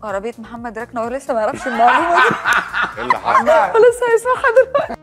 عربيه محمد ركنه هو لسه ما يعرفش المعلومه دي ايه اللي حصل هو لسه هيسمعها دلوقتي